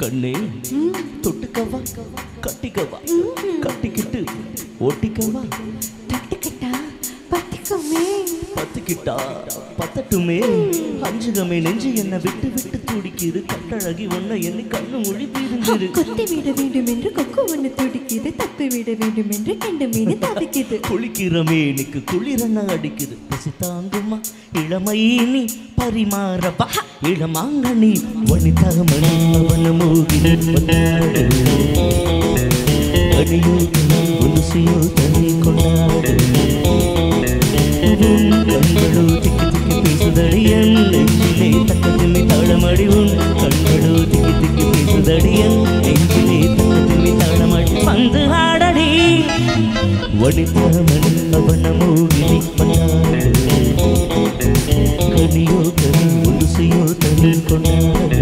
கண்ணே தொட்டுக்கவா கட்டிக்கவா கட்டிக்கிட்டு ஓட்டிக்கவா தட்டுக்கிட்டா பத்திக்குமே பத்துக்கிட்டா பத்தட்டுமே அஞ்சுகமே நெஞ்சு என்ன விட்டு விட்டு துடிக்குது கட்டழகி ஒன்ன என்ன கண்ணு மொழி பீருங்குது கொத்தி விட வேண்டும் என்று கொக்கு ஒண்ணு துடிக்குது தப்பி விட வேண்டும் என்று கண்டு மீன் தவிக்குது குளிக்கிற மீனுக்கு குளிரண்ண அடிக்குது பசி தாங்குமா இளமை நீ பரிமாறப்பா இளமாங்கனி வனிதாமணி அவன மோகினி அணியோ உலுசியோ தனி கொண்டாடு உன் கண்களோ திக்கி திக்கி பேசுதடி என் நெஞ்சிலே தக்கத்திலே தாளமடி உன் கண்களோ திக்கி திக்கி பேசுதடி என் நெஞ்சிலே தக்கத்திலே தாளமடி வந்து ஆடடி வனிதாமணி அவன மோகினி பண்ணாடு கனியோ கனி உலுசியோ தனி கொண்டாடு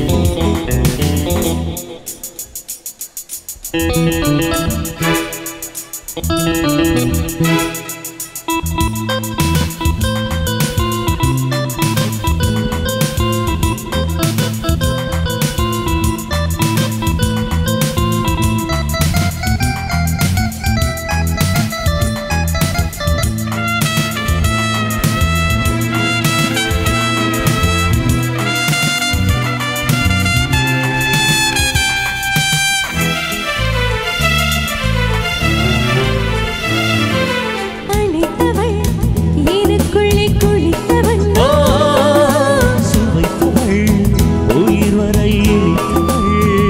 அணைத்தவள் எனக்குள்ளே குளித்தவள் ஓ, சுவைத்தவள் உயிர் வரை இனித்தவள்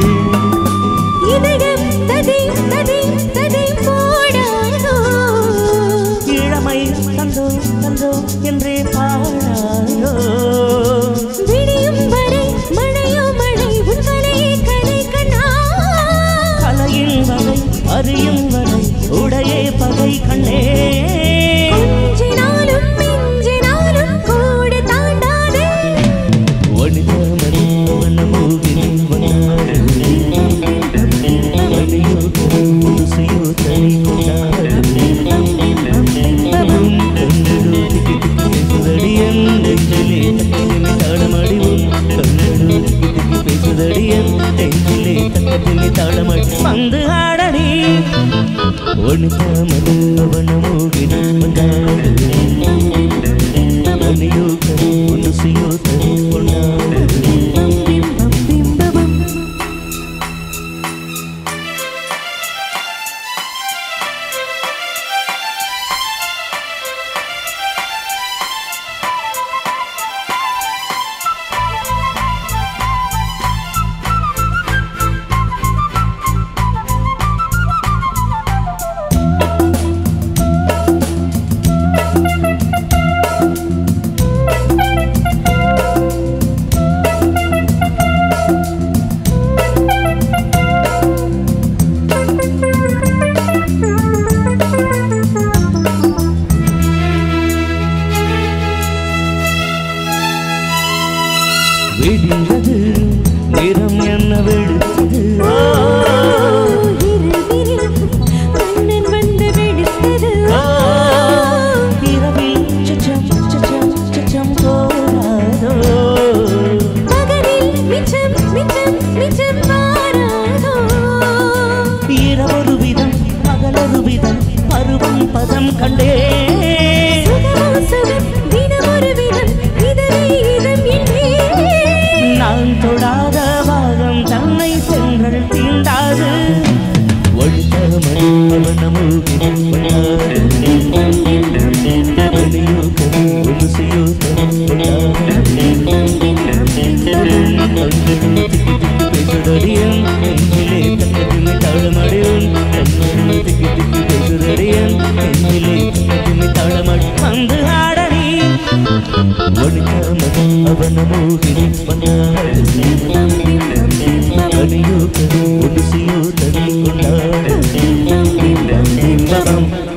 இதயம் ததை ததை ததை போடாதோ இளமை தந்தோ தந்தோ என்றே பாடாயோ விடியும் வரை மழையோ மழை உன் வலையே கலை கண்ணா கலையின் வகை அறியும் வரை உடையே பகை கண்ணே கொஞ்சினாலும் மிஞ்சினாலும் கூடு தாண்டாதே வனிதாமணி அவன மோகினி வந்தாடு மணியோ புதுசையோ தனி கொண்டாடு உன் கண்களோ திக்கி திக்கி பேசுதடி என் நெஞ்சிலே தக்கத்திலே தாளமடி உன் கண்களோ திக்கி திக்கி பேசுதடி என் நெஞ்சிலே தக்கத்திலே தாளமடி வந்து ஆடடி வனிதாமணி அவன மோகினி வந்தாடு மணியோ கனி புதுசையோ தனி கொண்டாடு பிம்பபம் விடிந்தது நிறம் என்ன வெடுத்தது இரவினில் கண்ணன் வந்து வெடித்தது இரவில் சச்சம் சச்சம் சச்சம் போராதோ பகலில் மிச்சம் மிச்சம் மிச்சம் மாறாதோ இரவொரு விதம் பகலொரு விதம் பருவம் பதம் கண்டே சுகமோ சுகம் தினமொரு விதம் இதனை இதம் என்றே நான் தொடாத பாகம் தன்னை சென்றல் தீண்டாது ஒழித்தமணி அவன மூகினி கொண்டாடு மணியோ கனி ஒலுசையோ தனி கொண்டாடு பேசுதடியன் நெஞ்சிலே தக்கத்தினை தாழமடையும் கண்கள் திக்கி திக்கி பேசுதடியன் நெஞ்சிலே தக்கத்தினை தாழமடி வந்து ஆடடி ஒழிக்காமல் அவன மோகினி வந்தாடு கனியோ கனி ஒலுசையோ தனி கொண்டாடு